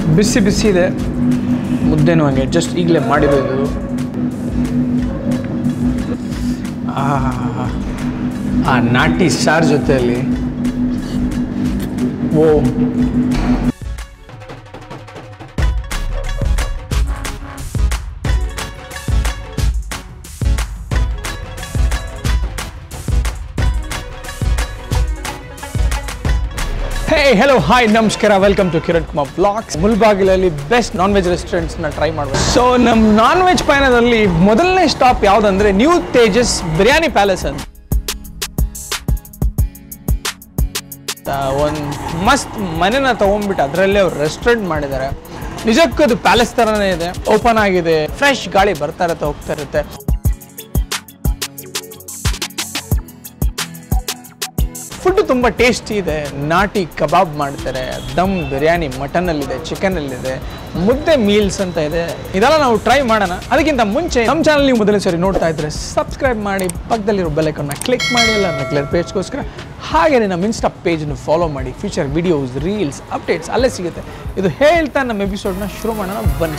ಬಿಸಿ ಬಿಸಿ ಇದೆ ಮುದ್ದೆನೂ ಹಂಗೆ ಜಸ್ಟ್ ಈಗಲೇ ಮಾಡಿರೋದು ಆಹ್. ಆ ನಾಟಿ ಸಾರ್ ಜೊತೆಯಲ್ಲಿ ಓ ಹೇ ಹೆಲೋ ಹಾಯ್ ನಮಸ್ಕಾರ welcome to Kiran Kumar blogs ಮುಲ್ಬಾಗಿಲಲ್ಲಿ ಬೆಸ್ಟ್ ನಾನ್ ವೆಜ್ ರೆಸ್ಟೋರೆಂಟ್ಸ್ನ ಟ್ರೈ ಮಾಡಬೇಕು ಸೊ ನಮ್ಮ ನಾನ್ ವೆಜ್ ಪಯಣದಲ್ಲಿ ಮೊದಲನೇ ಸ್ಟಾಪ್ ಯಾವುದಂದ್ರೆ ನ್ಯೂ ತೇಜಸ್ ಬಿರಿಯಾನಿ ಪ್ಯಾಲೇಸ್ ಅಂತ ಒಂದು ಮಸ್ತ್ ಮನೆನ ತೊಗೊಂಡ್ಬಿಟ್ಟು ಅದರಲ್ಲೇ ಅವ್ರು ರೆಸ್ಟೋರೆಂಟ್ ಮಾಡಿದ್ದಾರೆ ನಿಜಕ್ಕೂ ಅದು ಪ್ಯಾಲೇಸ್ ಥರನೇ ಇದೆ ಓಪನ್ ಆಗಿದೆ ಫ್ರೆಶ್ ಗಾಳಿ ಬರ್ತಾ ಇರುತ್ತೆ ಹೋಗ್ತಾ ಇರುತ್ತೆ ಫುಡ್ ತುಂಬ ಟೇಸ್ಟಿ ಇದೆ ನಾಟಿ ಕಬಾಬ್ ಮಾಡ್ತಾರೆ ದಮ್ ಬಿರಿಯಾನಿ ಮಟನಲ್ಲಿದೆ ಚಿಕನಲ್ಲಿದೆ ಮುದ್ದೆ ಮೀಲ್ಸ್ ಅಂತ ಇದೆ ಇದೆಲ್ಲ ನಾವು ಟ್ರೈ ಮಾಡೋಣ ಅದಕ್ಕಿಂತ ಮುಂಚೆ ನಮ್ಮ ಚಾನಲ್ ನೀವು ಮೊದಲನೇ ಸರಿ ನೋಡ್ತಾ ಇದ್ರೆ ಸಬ್ಸ್ಕ್ರೈಬ್ ಮಾಡಿ ಪಕ್ಕದಲ್ಲಿರೋ ಬೆಲೈಕನ್ನ ಕ್ಲಿಕ್ ಮಾಡಿ ಎಲ್ಲ ಕ್ಲಿಯರ್ ಪೇಜ್ಗೋಸ್ಕರ ಹಾಗೆಯೇ ನಮ್ಮ ಇನ್ಸ್ಟಾ ಪೇಜನ್ನು ಫಾಲೋ ಮಾಡಿ ಫ್ಯೂಚರ್ ವಿಡಿಯೋಸ್ ರೀಲ್ಸ್ ಅಪ್ಡೇಟ್ಸ್ ಅಲ್ಲೇ ಸಿಗುತ್ತೆ ಇದು ಹೇಳ್ತಾ ನಮ್ಮ ಎಪಿಸೋಡ್ನ ಶುರು ಮಾಡೋಣ ಬನ್ನಿ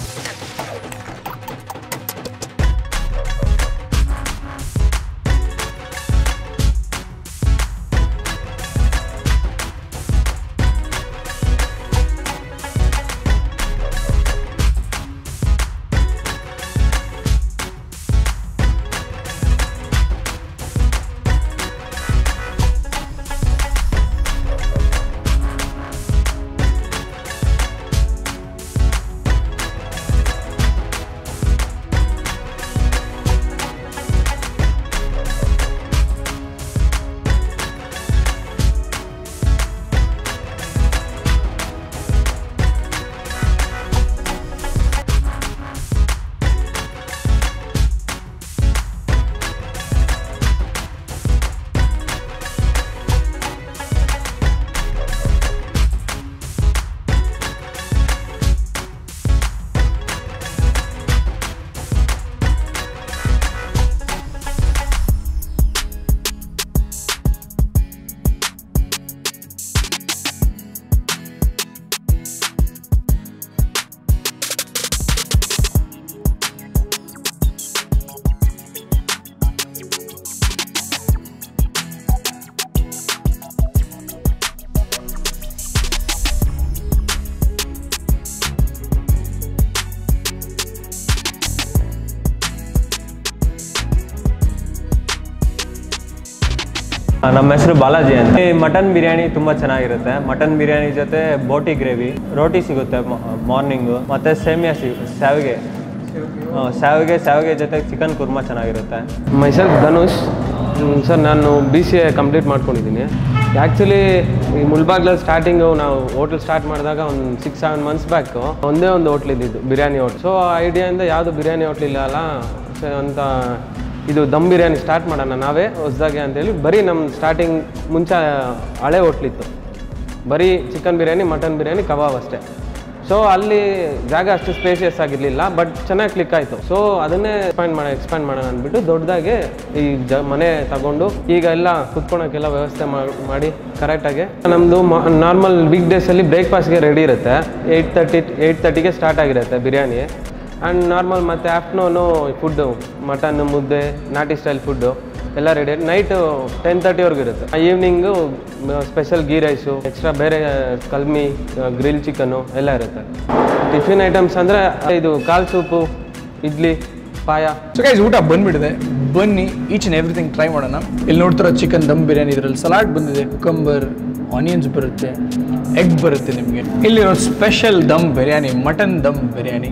ನಮ್ಮ ಹೆಸರು ಬಾಲಾಜಿ ಅಂತ ಈ ಮಟನ್ ಬಿರಿಯಾನಿ ತುಂಬ ಚೆನ್ನಾಗಿರುತ್ತೆ ಮಟನ್ ಬಿರಿಯಾನಿ ಜೊತೆ ಬೋಟಿ ಗ್ರೇವಿ ರೋಟಿ ಸಿಗುತ್ತೆ ಮಾರ್ನಿಂಗು ಮತ್ತು ಸೇಮಿಯಾ ಸಿಗುತ್ತೆ ಶಾವಿಗೆ ಹ್ಮ್, ಶಾವಿಗೆ ಶಾವಿಗೆ ಜೊತೆ ಚಿಕನ್ ಕುರ್ಮಾ ಚೆನ್ನಾಗಿರುತ್ತೆ ಮೈಸೆಲ್ಫ್ ಧನುಷ್ ಸರ್ ನಾನು ಬಿ ಸಿ ಎ ಕಂಪ್ಲೀಟ್ ಮಾಡ್ಕೊಂಡಿದ್ದೀನಿ ಆ್ಯಕ್ಚುಲಿ ಈ ಮುಲ್ಬಾಗ್ಲಲ್ಲಿ ಸ್ಟಾರ್ಟಿಂಗು ನಾವು ಹೋಟ್ಲ್ ಸ್ಟಾರ್ಟ್ ಮಾಡಿದಾಗ ಒಂದು ಸಿಕ್ಸ್ ಸೆವೆನ್ ಮಂತ್ಸ್ ಬ್ಯಾಕು ಒಂದೇ ಒಂದು ಹೋಟ್ಲ್ ಇದ್ದಿದ್ದು ಬಿರಿಯಾನಿ ಹೋಟ್ಲ್ ಸೊ ಆ ಐಡಿಯಾಯಿಂದ ಯಾವುದು ಬಿರಿಯಾನಿ ಹೋಟ್ಲ್ ಇಲ್ಲ ಅಲ್ಲ ಸೊ ಅಂತ ಇದು ದಮ್ ಬಿರಿಯಾನಿ ಸ್ಟಾರ್ಟ್ ಮಾಡೋಣ ನಾವೇ ಹೊಸ್ದಾಗೆ ಅಂತೇಳಿ ಬರೀ ನಮ್ಮ ಸ್ಟಾರ್ಟಿಂಗ್ ಮುಂಚೆ ಹಳೆ ಹೋಟ್ಲಿತ್ತು ಬರೀ chicken biryani mutton biryani kebab ಅಷ್ಟೇ ಸೊ ಅಲ್ಲಿ ಜಾಗ ಅಷ್ಟು ಸ್ಪೇಷಿಯಸ್ ಆಗಿರಲಿಲ್ಲ ಬಟ್ ಚೆನ್ನಾಗಿ ಕ್ಲಿಕ್ ಆಯಿತು ಸೊ ಅದನ್ನೇ ಎಕ್ಸ್ಪ್ಯಾಂಡ್ ಮಾಡಿ ಎಕ್ಸ್ಪ್ಯಾಂಡ್ ಮಾಡೋಣ ಅಂದ್ಬಿಟ್ಟು ದೊಡ್ಡದಾಗಿ ಈ ಜ ಮನೆ ತಗೊಂಡು ಈಗ ಎಲ್ಲ ಕುತ್ಕೊಳಕ್ಕೆಲ್ಲ ವ್ಯವಸ್ಥೆ ಮಾ- ಮಾಡಿ ಕರೆಕ್ಟಾಗಿ ನಮ್ಮದು ನಾರ್ಮಲ್ ವೀಕ್ ಡೇಸಲ್ಲಿ ಬ್ರೇಕ್ಫಾಸ್ಟ್ಗೆ ರೆಡಿ ಇರುತ್ತೆ ಏಯ್ಟ್ ತರ್ಟಿ ಏಯ್ಟ್ ತರ್ಟಿಗೆ ಸ್ಟಾರ್ಟ್ ಆಗಿರುತ್ತೆ ಬಿರಿಯಾನಿ ಆ್ಯಂಡ್ ನಾರ್ಮಲ್ ಮತ್ತು ಆಫ್ಟರ್ನೂನು ಫುಡ್ಡು ಮಟನ್ ಮುದ್ದೆ ನಾಟಿ ಸ್ಟೈಲ್ ಫುಡ್ಡು ಎಲ್ಲ ರೆಡಿ ನೈಟು ಟೆನ್ ತರ್ಟಿವರೆಗೂ ಇರುತ್ತೆ evening special ghee rice extra ಬೇರೆ ಕಲ್ಮಿ ಗ್ರಿಲ್ ಚಿಕನ್ನು ಎಲ್ಲ ಇರುತ್ತೆ ಟಿಫಿನ್ ಐಟಮ್ಸ್ ಅಂದರೆ ಇದು ಕಾಲ್ ಸೂಪು ಇಡ್ಲಿ ಪಾಯ ಸೊ ಗೈಸ್ ಊಟ ಬಂದ್ಬಿಟ್ಟಿದೆ ಬನ್ನಿ ಈಚ್ ಆ್ಯಂಡ್ ಎವ್ರಿಥಿಂಗ್ ಟ್ರೈ ಮಾಡೋಣ ಇಲ್ಲಿ ನೋಡ್ತಿರೋ ಚಿಕನ್ ದಮ್ ಬಿರಿಯಾನಿ ಇದರಲ್ಲಿ ಸಲಾಡ್ ಬಂದಿದೆ ಕುಕಂಬರ್ ಆನಿಯನ್ಸ್ ಬರುತ್ತೆ ಎಗ್ ಬರುತ್ತೆ ನಿಮಗೆ ಇಲ್ಲಿರೋ ಸ್ಪೆಷಲ್ ದಮ್ ಬಿರಿಯಾನಿ ಮಟನ್ ದಮ್ ಬಿರಿಯಾನಿ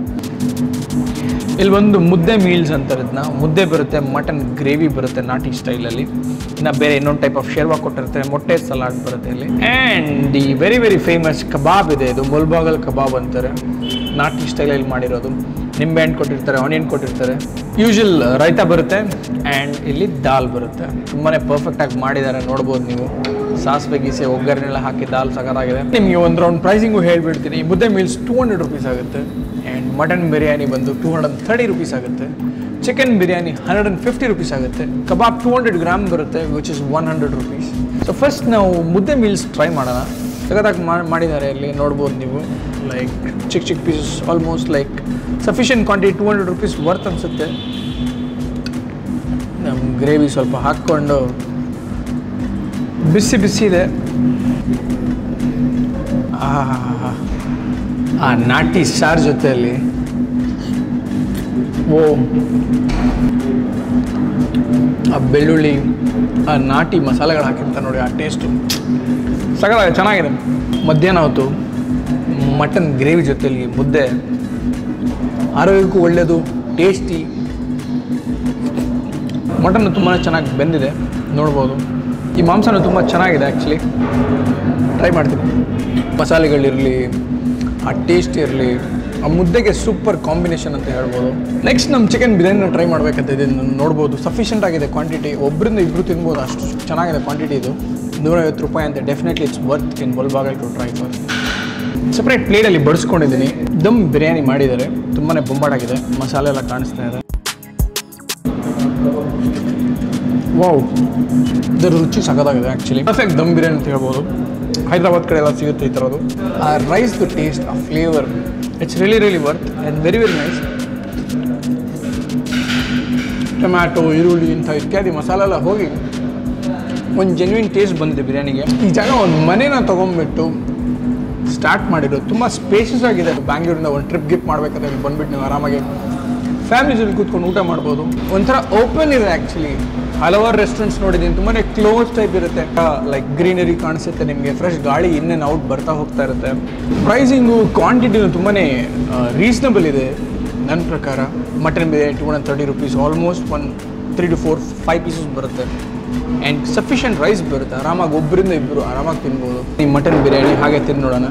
ಇಲ್ಲಿ ಒಂದು ಮುದ್ದೆ ಮೀಲ್ಸ್ ಅಂತಾರೆ ಇದನ್ನ ಮುದ್ದೆ ಬರುತ್ತೆ ಮಟನ್ ಗ್ರೇವಿ ಬರುತ್ತೆ ನಾಟಿ ಸ್ಟೈಲಲ್ಲಿ ಇನ್ನು ಬೇರೆ ಇನ್ನೊಂದು ಟೈಪ್ ಆಫ್ ಶೇರ್ವಾ ಕೊಟ್ಟಿರ್ತಾರೆ ಮೊಟ್ಟೆ ಸಲಾಡ್ ಬರುತ್ತೆ ಇಲ್ಲಿ ಆ್ಯಂಡ್ ಈ ವೆರಿ ವೆರಿ ಫೇಮಸ್ ಕಬಾಬ್ ಇದೆ ಇದು ಮುಲ್ಬಾಗಲ್ ಕಬಾಬ್ ಅಂತಾರೆ ನಾಟಿ ಸ್ಟೈಲಲ್ಲಿ ಮಾಡಿರೋದು ನಿಂಬೆ ಹಣ್ಣು ಕೊಟ್ಟಿರ್ತಾರೆ ಆನಿಯನ್ ಕೊಟ್ಟಿರ್ತಾರೆ ಯೂಶಲ್ ರೈತ ಬರುತ್ತೆ ಆ್ಯಂಡ್ ಇಲ್ಲಿ ದಾಲ್ ಬರುತ್ತೆ ತುಂಬಾ ಪರ್ಫೆಕ್ಟಾಗಿ ಮಾಡಿದ್ದಾರೆ ನೋಡ್ಬೋದು ನೀವು ಸಾಸಿವೆ ಗೀಸೆ ಒಗ್ಗರಣೆಲ್ಲ ಹಾಕಿ ದಾಲ್ ಸಗರಾಗಿದೆ ನಿಮಗೆ ಒಂದು ರೌಂಡ್ ಪ್ರೈಸಿಂಗು ಹೇಳ್ಬಿಡ್ತೀನಿ ಮುದ್ದೆ ಮೀಲ್ಸ್ ಟೂ ಹಂಡ್ರೆಡ್ ರುಪೀಸ್ ಆಗುತ್ತೆ ಆ್ಯಂಡ್ ಮಟನ್ ಬಿರಿಯಾನಿ ಬಂದು ಟೂ ಹಂಡ್ರೆಡ್ ತರ್ಟಿ ರುಪೀಸ್ ಆಗುತ್ತೆ chicken biryani hundred and fifty rupees ಆಗುತ್ತೆ ಕಬಾಬ್ ಟೂ ಹಂಡ್ರೆಡ್ ಗ್ರಾಮ್ ಬರುತ್ತೆ which is one hundred rupees so first ನಾವು ಮುದ್ದೆ ಮೀಲ್ಸ್ ಟ್ರೈ ಮಾಡೋಣ ಸಖತ್ತಾಗಿ ಮಾಡಿದ್ದಾರೆ ಇಲ್ಲಿ ನೋಡ್ಬೋದು ನೀವು ಲೈಕ್ ಚಿಕ್ಕ ಚಿಕ್ಕ pieces almost like sufficient quantity two hundred rupees worth ಅನಿಸುತ್ತೆ ನಮ್ಮ ಗ್ರೇವಿ ಸ್ವಲ್ಪ ಹಾಕ್ಕೊಂಡು ಬಿಸಿ ಬಿಸಿ ಇದೆ ಆಹಾಹಾಹಾ. ಆ ನಾಟಿ ಸಾರ್ ಜೊತೆಯಲ್ಲಿ ಓ ಆ ಬೆಳ್ಳುಳ್ಳಿ ಆ ನಾಟಿ ಮಸಾಲೆಗಳು ಹಾಕಿರ್ತಾರೆ ನೋಡಿ ಆ ಟೇಸ್ಟು ಸಗಲ ಚೆನ್ನಾಗಿದೆ ಮಧ್ಯಾಹ್ನ ಹೊತ್ತು ಮಟನ್ ಗ್ರೇವಿ ಜೊತೆಲಿ ಮುದ್ದೆ ಆರೋಗ್ಯಕ್ಕೂ ಒಳ್ಳೆಯದು ಟೇಸ್ಟಿ ಮಟನ್ ತುಂಬಾ ಚೆನ್ನಾಗಿ ಬೆಂದಿದೆ ನೋಡ್ಬೋದು ಈ ಮಾಂಸನೂ ತುಂಬ ಚೆನ್ನಾಗಿದೆ ಆ್ಯಕ್ಚುಲಿ ಟ್ರೈ ಮಾಡ್ತೀನಿ ಮಸಾಲೆಗಳಿರಲಿ ಆ ಟೇಸ್ಟ್ ಇರಲಿ ಆ ಮುದ್ದೆಗೆ ಸೂಪರ್ ಕಾಂಬಿನೇಷನ್ ಅಂತ ಹೇಳ್ಬೋದು ನೆಕ್ಸ್ಟ್ ನಮ್ಮ ಚಿಕನ್ ಬಿರಿಯಾನಿನ ಟ್ರೈ ಮಾಡಬೇಕಂತ ಇದನ್ನು ನೋಡ್ಬೋದು ಸಫಿಷಿಯೆಂಟ್ ಆಗಿದೆ ಕ್ವಾಂಟಿಟಿ ಒಬ್ಬರಿಂದ ಇಬ್ಬರು ತಿನ್ಬೋದು ಅಷ್ಟು ಚೆನ್ನಾಗಿದೆ ಕ್ವಾಂಟಿಟಿ ಇದು ನೂರೈವತ್ತು ರೂಪಾಯಿ ಅಂತ definitely it's worth in Mulbagal to try for separate ಪ್ಲೇಟಲ್ಲಿ ಬಡಿಸ್ಕೊಂಡಿದ್ದೀನಿ ದಮ್ ಬಿರಿಯಾನಿ ಮಾಡಿದ್ದಾರೆ ತುಂಬಾ ಬೊಂಬಾಟಾಗಿದೆ ಮಸಾಲೆ ಎಲ್ಲ ಕಾಣಿಸ್ತಾ ಇದೆ ವಾವ್ ಇದರ ರುಚಿ ಸಖತ್ತಾಗಿದೆ ಆ್ಯಕ್ಚುಲಿ ಪರ್ಫೆಕ್ಟ್ ದಮ್ ಬಿರಿಯಾನಿ ಅಂತ ಹೇಳ್ಬೋದು ಹೈದ್ರಾಬಾದ್ ಕಡೆ ಎಲ್ಲ ಸಿಗುತ್ತೆ ಈ ಥರದ್ದು ಆ ರೈಸ್ದು ಟೇಸ್ಟ್ ಆ flavour it's really really worth and very very nice tomato ಈರುಳ್ಳಿ ಇಂಥ ಇತ್ಯಾದಿ ಮಸಾಲೆ ಎಲ್ಲ ಹೋಗಿ ಒಂದು ಜೆನ್ವಿನ್ ಟೇಸ್ಟ್ ಬಂದಿದೆ ಬಿರಿಯಾನಿಗೆ ಈ ಜಾಗ ಒಂದು ಮನೇನ ತೊಗೊಂಡ್ಬಿಟ್ಟು ಸ್ಟಾರ್ಟ್ ಮಾಡಿದ್ರು ತುಂಬ ಸ್ಪೇಷಸ್ ಆಗಿದೆ ಬ್ಯಾಂಗ್ಳೂರಿಂದ ಒಂದು ಟ್ರಿಪ್ ಗಿಪ್ ಮಾಡ್ಬೇಕಾದ್ರೆ ಇಲ್ಲಿ ಬಂದ್ಬಿಟ್ಟು ನೀವು ಆರಾಮಾಗಿ ಫ್ಯಾಮಿಲಿ ಜೊತೆ ಕೂತ್ಕೊಂಡು ಊಟ ಮಾಡ್ಬೋದು ಒಂಥರ ಓಪನ್ ಇದೆ ಆ್ಯಕ್ಚುಲಿ ಹಲವಾರು ರೆಸ್ಟೋರೆಂಟ್ಸ್ ನೋಡಿದ್ದೀನಿ ತುಂಬಾ ಕ್ಲೋಸ್ ಟೈಪ್ ಇರುತ್ತೆ ಲೈಕ್ ಗ್ರೀನರಿ ಕಾಣಿಸುತ್ತೆ ನಿಮಗೆ ಫ್ರೆಶ್ ಗಾಳಿ ಇನ್ ಆ್ಯಂಡ್ ಔಟ್ ಬರ್ತಾ ಹೋಗ್ತಾ ಇರುತ್ತೆ ಪ್ರೈಸಿಂಗು ಕ್ವಾಂಟಿಟಿನೂ ತುಂಬಾ ರೀಸನಬಲ್ ಇದೆ ನನ್ನ ಪ್ರಕಾರ mutton biryani two hundred thirty rupees almost one three to four five pieces ಬರುತ್ತೆ ಆ್ಯಂಡ್ ಸಫಿಷಿಯಂಟ್ ರೈಸ್ ಬರುತ್ತೆ ಆರಾಮಾಗಿ ಒಬ್ಬರಿಂದ ಇಬ್ಬರು ಆರಾಮಾಗಿ ತಿನ್ಬೋದು ಈ ಮಟನ್ ಬಿರಿಯಾನಿ ಹಾಗೆ ತಿಂದು ನೋಡೋಣ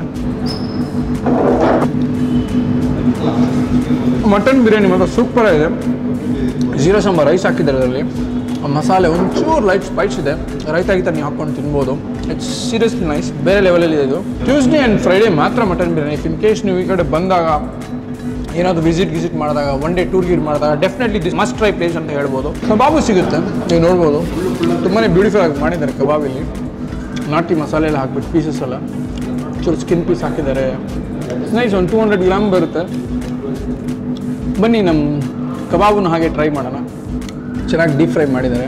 ಮಟನ್ ಬಿರಿಯಾನಿ ಮಾತ್ರ ಸೂಪರ್ ಆಗಿದೆ ಜೀರಾ ಸಾಂಬಾರ್ ರೈಸ್ ಹಾಕಿದ್ದಾರೆ ಅದರಲ್ಲಿ ಆ ಮಸಾಲೆ ಒಂಚೂರು ಲೈಟ್ ಸ್ಪೈಸ್ ಇದೆ ರೈತ ಗೀತ ನೀವು ಹಾಕ್ಕೊಂಡು ತಿನ್ಬೋದು ಇಟ್ಸ್ ಸೀರಿಯಸ್ಲಿ ನೈಸ್ ಬೇರೆ ಲೆವೆಲಲ್ಲಿ ಇದೆ ಇದು ಟ್ಯೂಸ್ಡೇ ಆ್ಯಂಡ್ ಫ್ರೈಡೇ ಮಾತ್ರ mutton biryani if in case ನೀವು ಈ ಕಡೆ ಬಂದಾಗ ಏನಾದರೂ ವಿಸಿಟ್ ವಿಸಿಟ್ ಮಾಡಿದಾಗ ಒನ್ ಡೇ ಟೂರ್ ಗೀರ್ ಮಾಡಿದಾಗ definitely this must try place ಅಂತ ಹೇಳ್ಬೋದು ಕಬಾಬು ಸಿಗುತ್ತೆ ನೀವು ನೋಡ್ಬೋದು ತುಂಬಾ ಬ್ಯೂಟಿಫುಲ್ ಆಗಿ ಮಾಡಿದ್ದಾರೆ ಕಬಾಬ್ ಇಲ್ಲಿ ನಾಟಿ ಮಸಾಲೆ ಎಲ್ಲ ಹಾಕ್ಬಿಟ್ಟು ಪೀಸಸ್ ಎಲ್ಲ ಚೂರು ಸ್ಕಿನ್ ಪೀಸ್ ಹಾಕಿದ್ದಾರೆ ನೈಸ್ ಒಂದು ಟೂ ಹಂಡ್ರೆಡ್ ಗ್ರಾಮ್ ಬರುತ್ತೆ ಬನ್ನಿ ನಮ್ಮ ಕಬಾಬನ್ನು ಹಾಗೆ ಟ್ರೈ ಮಾಡೋಣ ಚೆನ್ನಾಗಿ ಡೀಪ್ ಫ್ರೈ ಮಾಡಿದ್ದಾರೆ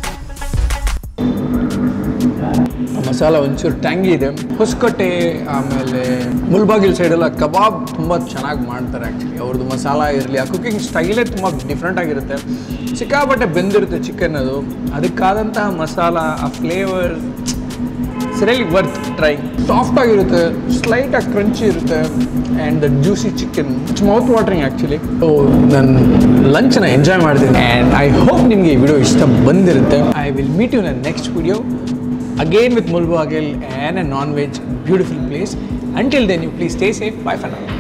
ಮಸಾಲ ಒಂಚೂರು ಟ್ಯಾಂಗಿ ಇದೆ ಹೊಸಕಟ್ಟೆ ಆಮೇಲೆ ಮುಲ್ಬಾಗಿಲ್ ಸೈಡೆಲ್ಲ ಕಬಾಬ್ ತುಂಬ ಚೆನ್ನಾಗಿ ಮಾಡ್ತಾರೆ ಆ್ಯಕ್ಚುಲಿ ಅವ್ರದ್ದು ಮಸಾಲ ಇರಲಿ ಆ ಕುಕಿಂಗ್ ಸ್ಟೈಲೇ ತುಂಬ ಡಿಫ್ರೆಂಟ್ ಆಗಿರುತ್ತೆ ಸಿಕ್ಕಾಪಟ್ಟೆ ಬೆಂದಿರುತ್ತೆ ಚಿಕನ್ ಅದು ಅದಕ್ಕಾದಂತಹ ಮಸಾಲ ಆ ಫ್ಲೇವರ್ ಸರಿಯಾಗಿ ವರ್ತ್ ಟ್ರೈ ಸಾಫ್ಟ್ ಆಗಿರುತ್ತೆ ಸ್ಲೈಟ್ ಆಗಿ ಕ್ರಂಚಿ ಇರುತ್ತೆ and the juicy chicken it's mouth watering actually so ನಾನು ಲಂಚ್ನ ಎಂಜಾಯ್ ಮಾಡ್ತೀನಿ ಆ್ಯಂಡ್ ಐ ಹೋಪ್ ನಿಮಗೆ ಈ ವಿಡಿಯೋ ಇಷ್ಟ ಬಂದಿರುತ್ತೆ ಐ ವಿಲ್ ಮೀಟ್ ಯು ನನ್ನ next video again with Mulbagal and a non veg beautiful place until then you please stay safe bye fur